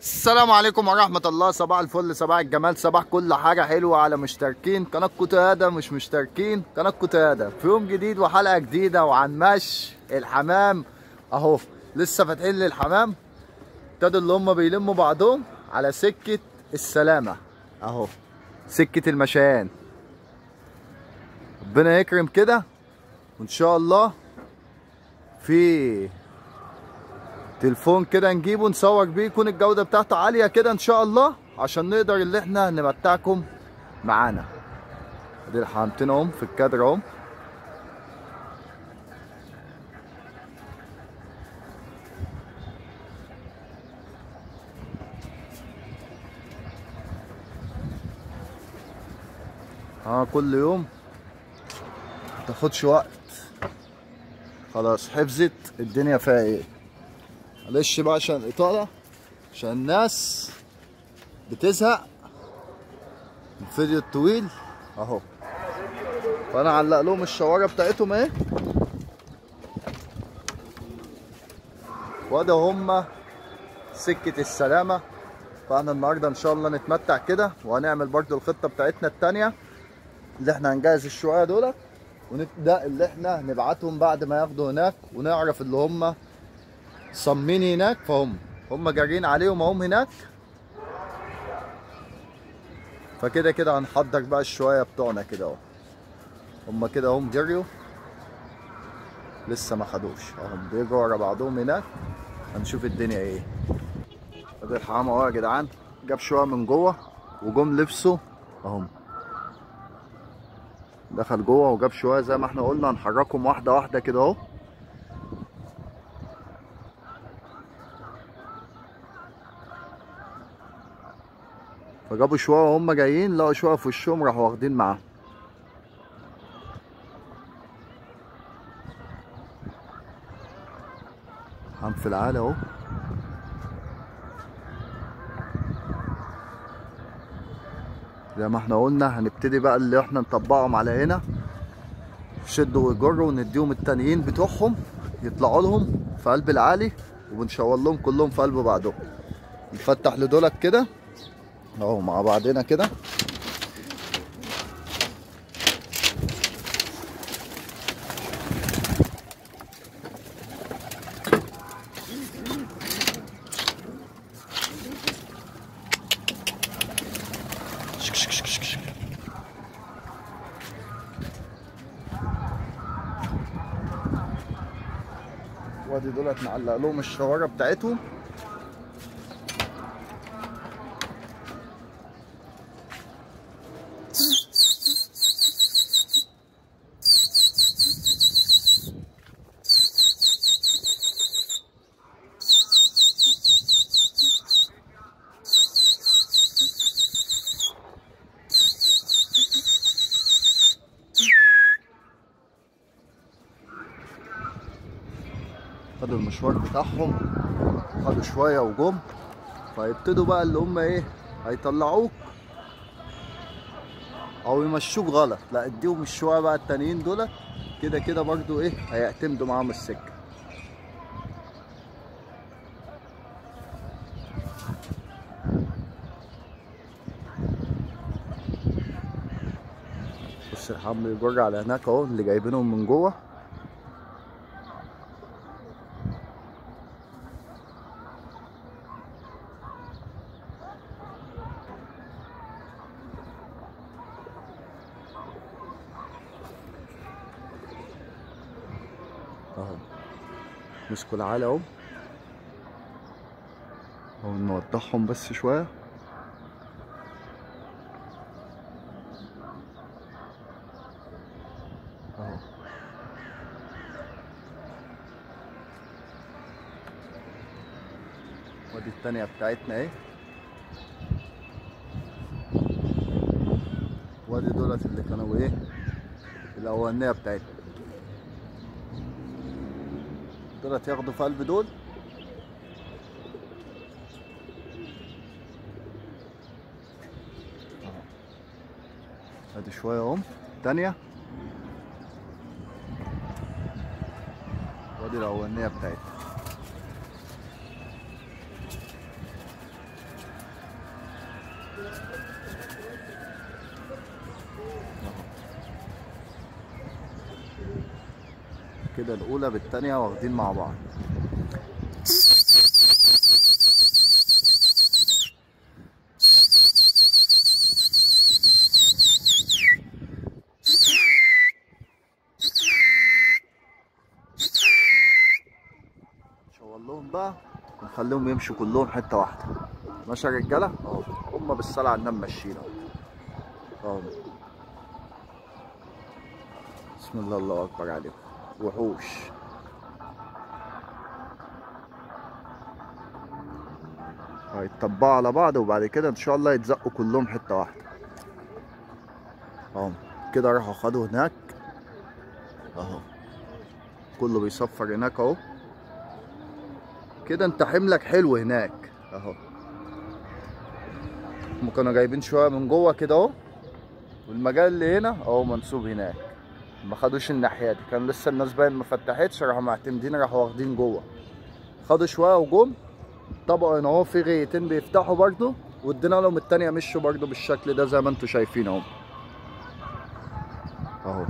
السلام عليكم ورحمة الله صباح الفل صباح الجمال صباح كل حاجة حلوة على مشتركين قناة كوتادة مش مشتركين قناة كوتادة في يوم جديد وحلقة جديدة وعن مشي الحمام اهو لسه فاتحين للحمام ابتدوا اللي هم بيلموا بعضهم على سكة السلامة اهو سكة المشيان ربنا يكرم كده وان شاء الله في تليفون كده نجيبه نصور بيه يكون الجودة بتاعته عالية كده ان شاء الله عشان نقدر اللي احنا نمتعكم معانا ادي الحمامتين اهم في الكادر اهم اه كل يوم متاخدش وقت خلاص حفظت الدنيا فيها ايه معلش بقى عشان الإطالة عشان الناس بتزهق من الفيديو الطويل اهو فانا علق لهم الشوارع بتاعتهم اهي وده هما سكة السلامة فاحنا النهارده ان شاء الله نتمتع كده وهنعمل برضو الخطة بتاعتنا التانية اللي احنا هنجهز الشوية دول ونبدأ اللي احنا نبعتهم بعد ما ياخدوا هناك ونعرف اللي هما صمين هناك فهم هم جارين عليهم اهم هناك فكده كده هنحضر بقى الشوية بتوعنا كده اهو هم كده هم جريوا لسه ما خدوش اهم بيجروا ورا بعضهم هناك هنشوف الدنيا ايه ادي الحمام اهو يا جدعان جاب شوية من جوه وجم لبسوا اهم دخل جوه وجاب شوية زي ما احنا قلنا هنحركهم واحدة واحدة كده اهو فجابوا شويه وهم جايين لقوا شويه في وشهم راحوا واخدين معاهم حم في العالي اهو زي ما احنا قلنا هنبتدي بقى اللي احنا نطبقهم على هنا شدوا ويجروا ونديهم التانيين بتوعهم يطلعوا لهم في قلب العالي وبنشاور لهم كلهم في قلب بعضهم نفتح لدولك كده اهو مع بعضنا كده وادي دولت نعلق لهم الشوارع بتاعتهم خدوا المشوار بتاعهم خدوا شويه وجم فيبتدوا بقى اللي هم ايه هيطلعوك او يمشوك غلط لا اديهم الشويه بقى التانيين دول كده كده برضو ايه هيعتمدوا معاهم السكه بص الحمل بيجر على هناك اهو اللي جايبينهم من جوه اهو مسكوا العالي اهو اهو نوضحهم بس شوية اهو ودي التانية بتاعتنا اهي وادي دولت اللي كانوا ايه الاولانية بتاعتنا دولت ياخدوا في قلب دول ادي شوية اهم تانية وادي الاولانية بتاعتنا كده الاولى بالتانية واخدين مع بعض نشاور لهم بقى ونخليهم يمشوا كلهم حته واحده ماشي يا رجاله اهو هم بالصلاه على النبي ماشيين اهو اهو بسم الله الله اكبر عليكم وحوش هيتطبقوا على بعض وبعد كده ان شاء الله يتزقوا كلهم حته واحده اهو كده راحوا خدوا هناك اهو كله بيصفر هناك اهو كده انت حملك حلو هناك اهو هم كانوا جايبين شويه من جوه كده اهو والمجال اللي هنا اهو منسوب هناك ما خدوش الناحيه دي كان لسه الناس باين ما فتحتش راحوا معتمدين راحوا واخدين جوه خدوا شويه وجم طبقوا هنا اهو في غيتين بيفتحوا برضو وادينا لهم التانية مشوا برضو بالشكل ده زي ما انتوا شايفين اهو اهو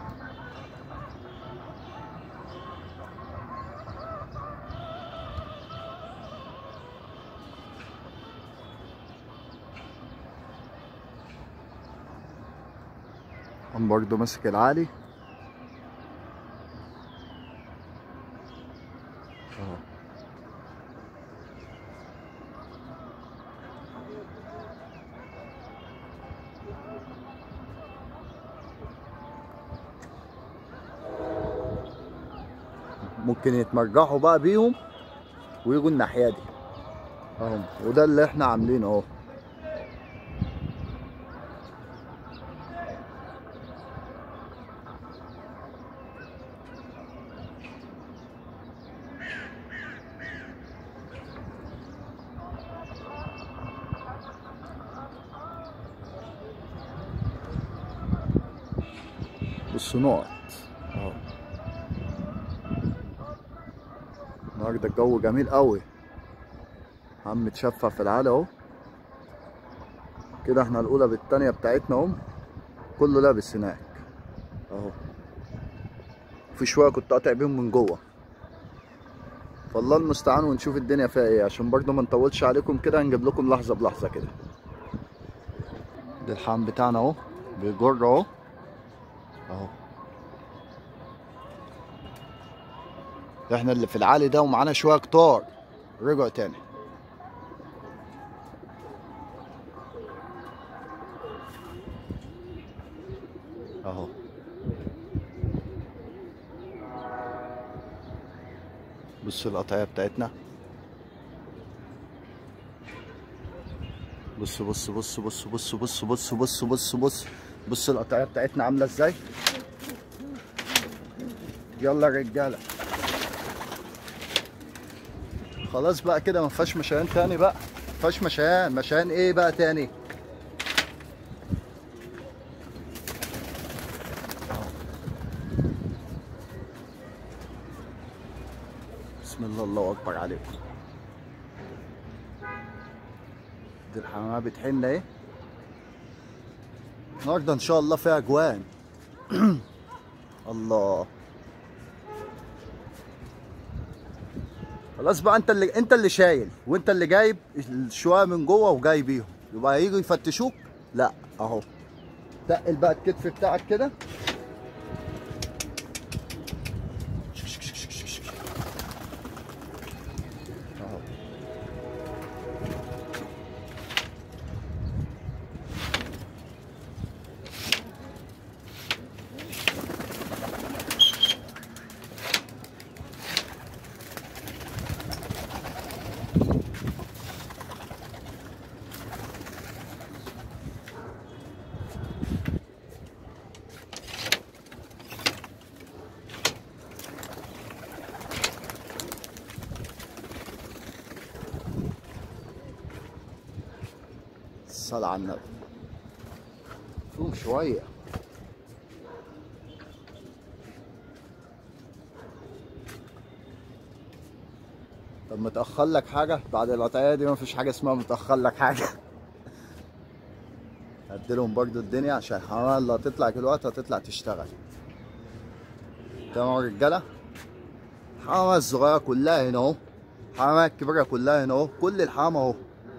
قام برضو ماسك العالي اهو ممكن يتمرجحوا بقى بيهم ويجوا الناحيه دي اهو وده اللي احنا عاملينه اهو بالصناعة اهو النهارده الجو جميل قوي عم تشفع في العالي اهو كده احنا الاولى بالتانية بتاعتنا اهو كله لابس هناك اهو في شوية كنت قاطع بيهم من جوه فالله المستعان ونشوف الدنيا فيها ايه عشان برضه ما نطولش عليكم كده هنجيب لكم لحظة بلحظة كده ده الحام بتاعنا اهو بيجر اهو اهو احنا اللي في العالي ده ومعانا شويه كتار رجعوا تاني اهو بصوا القطعية بتاعتنا بص بص بص بص بص بص بص بص بص بص بص القطعية بتاعتنا عاملة ازاي يلا يا رجالة خلاص بقى كده ما فيهاش مشيان تاني بقى ما فيهاش مشيان مشيان ايه بقى تاني بسم الله الله اكبر عليكم دي الحمامه بتحن ايه النهارده ان شاء الله فيها اجوان الله خلاص بقى انت اللي انت اللي شايل وانت اللي جايب الشويه من جوه وجاي بيهم يبقى هيجوا يفتشوك لا اهو تقل بقى الكتف بتاعك كده اهو الصلاة على النبي فوق شوية طب متأخر لك حاجة بعد القطعية دي مفيش حاجة اسمها متأخر لك حاجة هديلهم برضو الدنيا عشان الحمامة اللي هتطلع دلوقتي هتطلع تشتغل تمام يا رجالة الحمامة الصغيرة كلها هنا اهو الحمامات الكبيرة كلها هنا اهو كل الحمامة اهو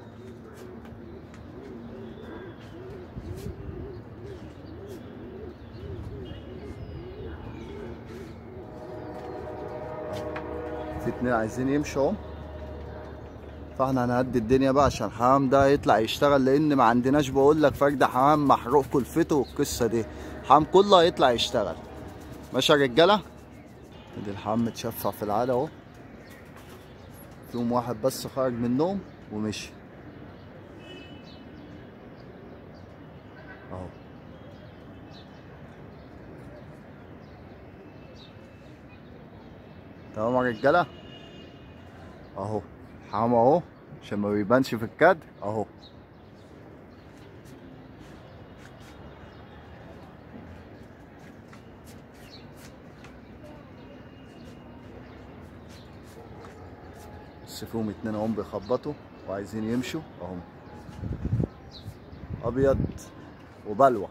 في اتنين عايزين يمشوا اهو فاحنا هنهدي الدنيا بقى عشان الحمام ده يطلع يشتغل لان ما عندناش بقول لك فرد حمام محروق كلفته والقصه دي الحمام كله هيطلع يشتغل ماشي يا رجاله ادي الحمام متشفع في العاده اهو فيهم واحد بس خرج من النوم ومشي اهو تمام يا رجاله اهو حمام اهو عشان ما بيبانش في الكادر اهو بس فيهم اتنين اهم بيخبطوا وعايزين يمشوا اهم ابيض وبلوى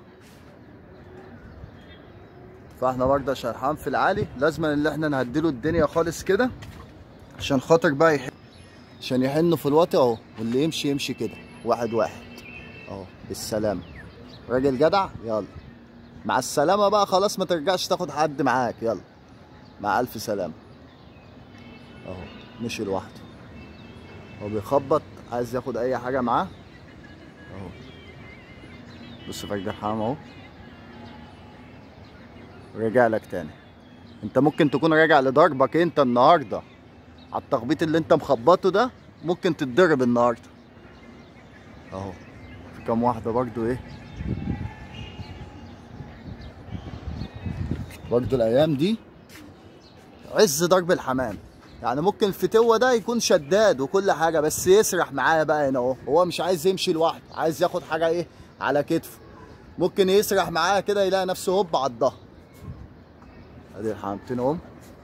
فاحنا برضه عشان الحمام في العالي لازم ان احنا نهديله الدنيا خالص كده عشان خاطر بقى يحن عشان يحنوا في الوطي اهو واللي يمشي يمشي كده واحد واحد اهو بالسلامة راجل جدع يلا مع السلامة بقى خلاص ما ترجعش تاخد حد معاك يلا مع ألف سلامة اهو مشي لوحده هو بيخبط عايز ياخد أي حاجة معاه اهو بص فرد الحمام اهو رجع لك تاني انت ممكن تكون راجع لضربك انت النهارده على التخبيط اللي انت مخبطه ده ممكن تتضرب النهارده اهو في كام واحده برضو ايه برضو الايام دي عز ضرب الحمام يعني ممكن الفتوة ده يكون شداد وكل حاجة بس يسرح معايا بقى هنا اهو هو مش عايز يمشي لوحده عايز ياخد حاجة ايه على كتفه ممكن يسرح معايا كده يلاقي نفسه هوب على الظهر ادي الحمامتين اهم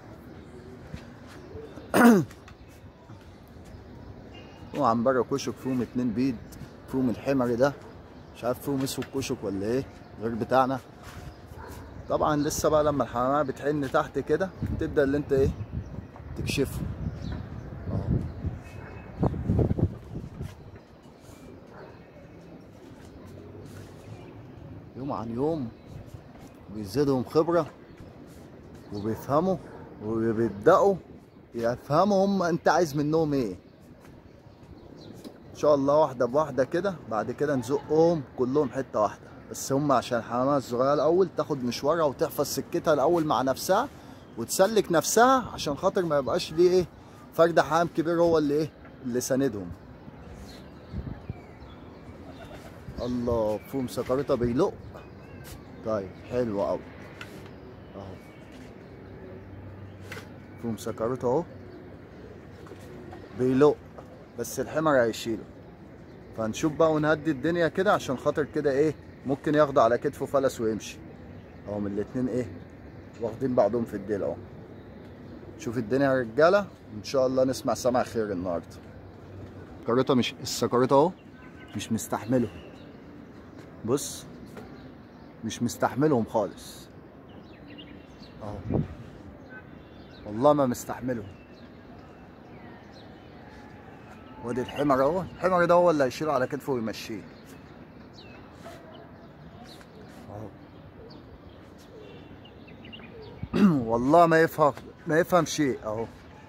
وعم بره كشك فيهم اتنين بيض فيهم الحمر ده مش عارف فيهم اسود كشك ولا ايه غير بتاعنا طبعا لسه بقى لما الحمامات بتحن تحت كده تبدا اللي انت ايه تكشفه اهو يوم عن يوم بيزيدهم خبره وبيفهموا وبيبداوا يفهموا هم انت عايز منهم ايه ان شاء الله واحده بواحده كده بعد كده نزقهم كلهم حته واحده بس هم عشان الحمامات الصغيره الاول تاخد مشوارها وتحفظ سكتها الاول مع نفسها وتسلك نفسها عشان خاطر ما يبقاش ليه ايه فرد حمام كبير هو اللي ايه اللي ساندهم الله فيهم سكرتها بيلق طيب حلو قوي اهو فيهم سكرته اهو بيلق بس الحمر هيشيله فهنشوف بقى ونهدي الدنيا كده عشان خاطر كده ايه ممكن ياخده على كتفه فلس ويمشي اهو من الاتنين ايه واخدين بعضهم في الديل اهو شوف الدنيا يا رجاله ان شاء الله نسمع سمع خير النهارده السكرته مش السكرته اهو مش مستحمله بص مش مستحملهم خالص اهو والله ما مستحملهم وادي الحمر اهو الحمر ده هو اللي هيشيله على كتفه ويمشيه اهو والله ما يفهم ما يفهم شيء اهو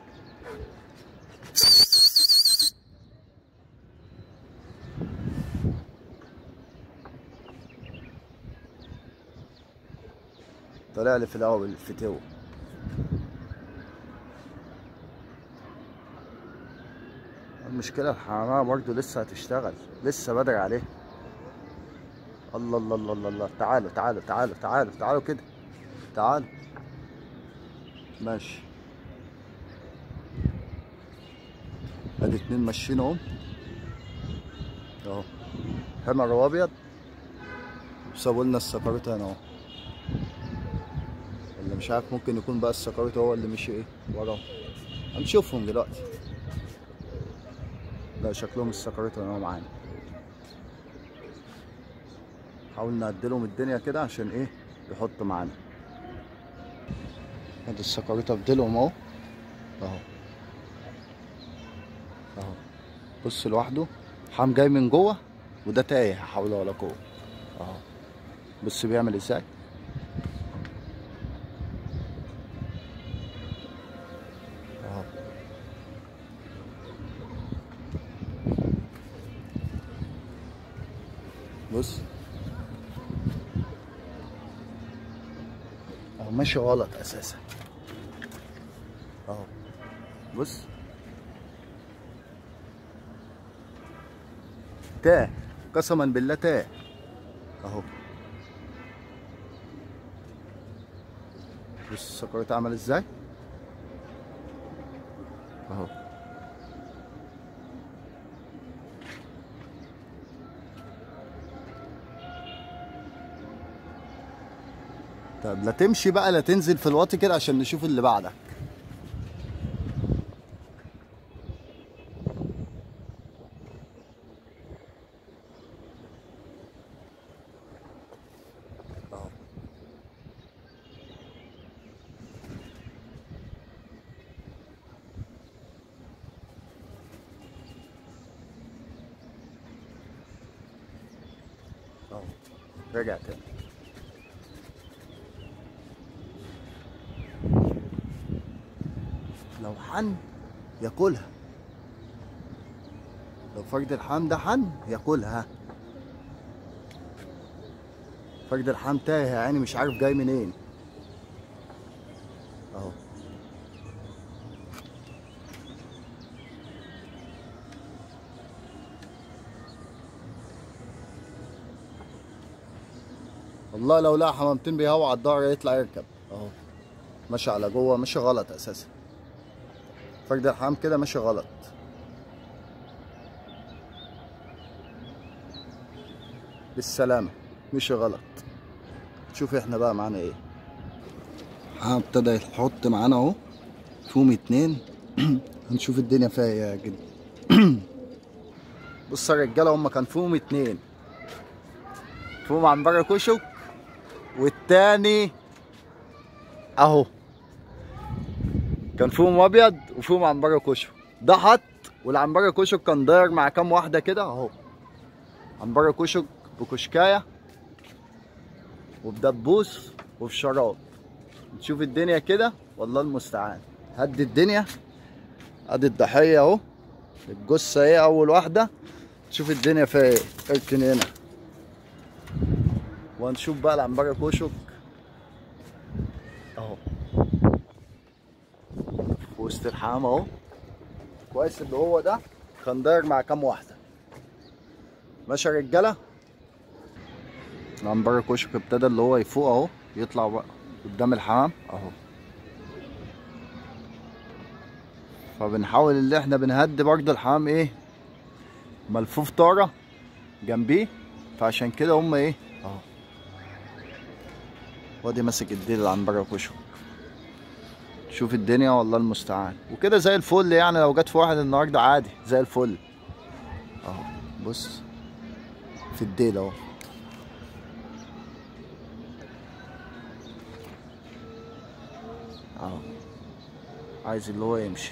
طلع لي في الاول الفتوه المشكلة الحمامة برضو لسه هتشتغل لسه بدري عليه الله الله الله الله, الله. تعالوا تعالوا تعالوا تعالوا تعالوا كده تعالوا ماشي ادي اتنين ماشيين اهم اهو حمر وابيض وسابوا لنا السكرته هنا اهو اللي مش عارف ممكن يكون بقى السكرته هو اللي مشي ايه وراه هنشوفهم دلوقتي لا شكلهم السكرته هنا معانا نحاول نعدلهم الدنيا كده عشان ايه يحط معانا ادي السكريت ابدلهم اهو اهو اهو بص لوحده حام جاي من جوه وده تايه حول ولا قوه اهو بص بيعمل ازاي اهو بص اهو ماشي غلط اساسا اهو بص تاه قسما بالله تاه اهو بص السكرات عمل ازاي اهو طب لا تمشي بقى لا تنزل في الواطي كده عشان نشوف اللي بعدك اهو اهو رجع تاني لو حن ياكلها لو فرد الحام ده حن ياكلها فرد الحام تايه يا عيني مش عارف جاي منين اهو والله لو لقى حمامتين بيهوا على الظهر يطلع يركب اهو ماشي على جوه ماشي غلط اساسا فرد الحمام كده ماشي غلط بالسلامة مشي غلط شوف احنا بقى معانا ايه ها ابتدى يحط معانا اهو فيهم اتنين هنشوف الدنيا فيها ايه يا جد بص يا رجاله هما كان فيهم اتنين فيهم عنبر كشك والتاني اهو كان فيهم ابيض وفيهم عنبر كشك ده حط والعنبر كشك كان داير مع كام واحده كده اهو عنبر كشك بكشكايه وبدبوس وفي شراب نشوف الدنيا كده والله المستعان هدي الدنيا ادي الضحيه اهو الجثه ايه اول واحده تشوف الدنيا فيها ايه اركن هنا وهنشوف بقى العنبر كشك اهو في وسط الحمام اهو كويس اللي هو ده كان داير مع كام واحده ماشي يا رجاله العنبر كشك ابتدى اللي هو يفوق اهو يطلع بقى قدام الحمام اهو فبنحاول اللي احنا بنهدي برضه الحمام ايه ملفوف طاره جنبيه فعشان كده هم ايه اهو وادي ماسك الديل العنبر كشك شوف الدنيا والله المستعان وكده زي الفل يعني لو جت في واحد النهارده عادي زي الفل اهو بص في الديل اهو اهو عايز اللي هو يمشي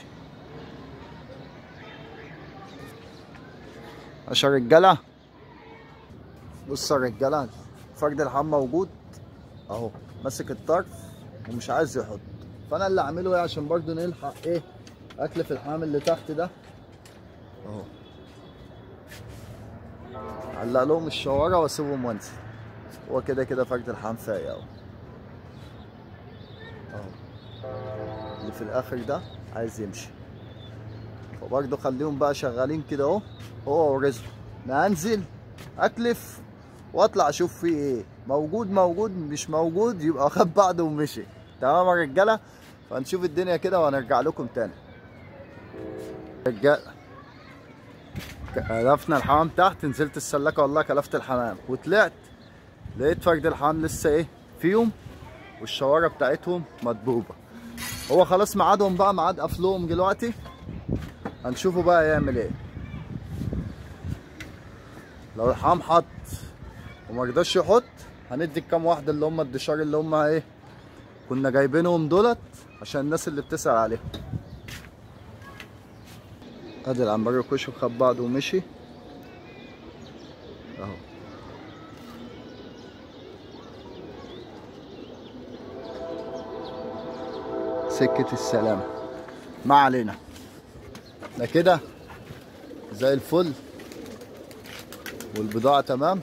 عشان رجاله بص يا رجاله فرد الحمام موجود اهو ماسك الطرف ومش عايز يحط فانا اللي اعمله ايه عشان برضو نلحق ايه اكل في الحمام اللي تحت ده اهو علق لهم الشوارع واسيبهم وانزل هو كده كده فرد الحمام فايق اهو اهو اللي في الاخر ده عايز يمشي فبرضه خليهم بقى شغالين كده اهو هو ورزقه ما انزل اكلف واطلع اشوف فيه ايه موجود موجود مش موجود يبقى خد بعضه ومشي تمام يا رجاله فهنشوف الدنيا كده وهنرجع لكم تاني رجاله كلفنا الحمام تحت نزلت السلاكه والله كلفت الحمام وطلعت لقيت فرد الحمام لسه ايه فيهم والشوارع بتاعتهم مدبوبه هو خلاص ميعادهم بقى ميعاد قفلهم دلوقتي هنشوفه بقى يعمل ايه لو الحمام حط وما رضاش يحط هندي الكام واحده اللي هم الدشار اللي هم ايه كنا جايبينهم دولت عشان الناس اللي بتسأل عليهم ادي العنبر كشك خد بعضه ومشي اهو سكة السلامة ما علينا ده كده زي الفل والبضاعة تمام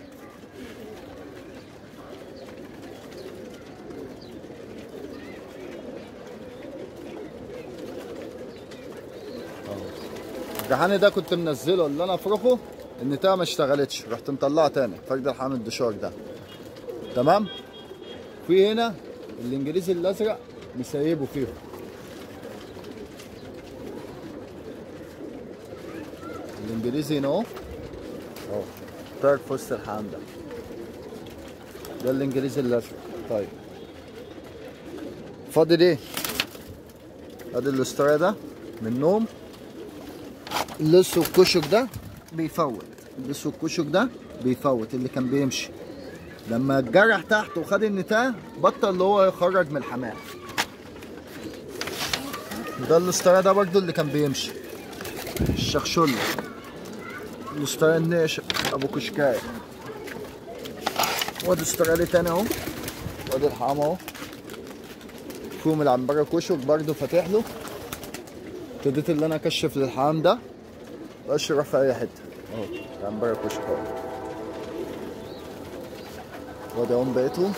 الجحاني ده كنت منزله اللي انا افرخه النتايه ما اشتغلتش رحت مطلعها تاني فرد الحامل الدشار ده تمام في هنا الانجليزي الازرق مسيبه فيهم الانجليزي هنا اهو اهو طاير في وسط الحمام ده ده الانجليزي الازرق طيب فاضل ايه ادي الاسترايا ده من النوم اللص والكشك ده بيفوت اللص والكشك ده بيفوت اللي كان بيمشي لما اتجرح تحت وخد النتايه بطل اللي هو يخرج من الحمام ده الاسترايا ده برضو اللي كان بيمشي الشخشولة الاسترايا الناشف ابو كشكايه وادي استرايا تاني اهو وادي الحمام اهو فيهم العنبرة كشك برضو فاتح له ابتديت اللي انا اكشف للحمام ده واشرح في اي حته اهو العنبرة كشك اهو وادي اهم بقيتهم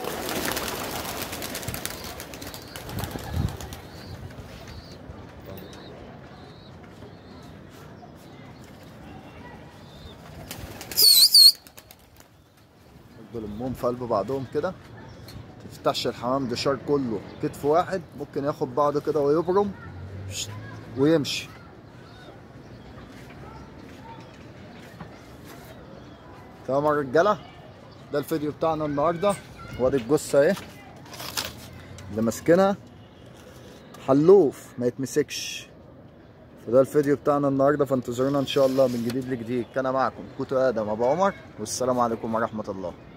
بلمهم في قلب بعضهم كده تفتحش الحمام دشار كله كتف واحد ممكن ياخد بعضه كده ويبرم ويمشي تمام يا رجاله ده الفيديو بتاعنا النهارده وادي الجثه اهي اللي ماسكينها حلوف ما يتمسكش فده الفيديو بتاعنا النهارده فانتظرونا ان شاء الله من جديد لجديد كان معكم كوتو ادم ابو عمر والسلام عليكم ورحمه الله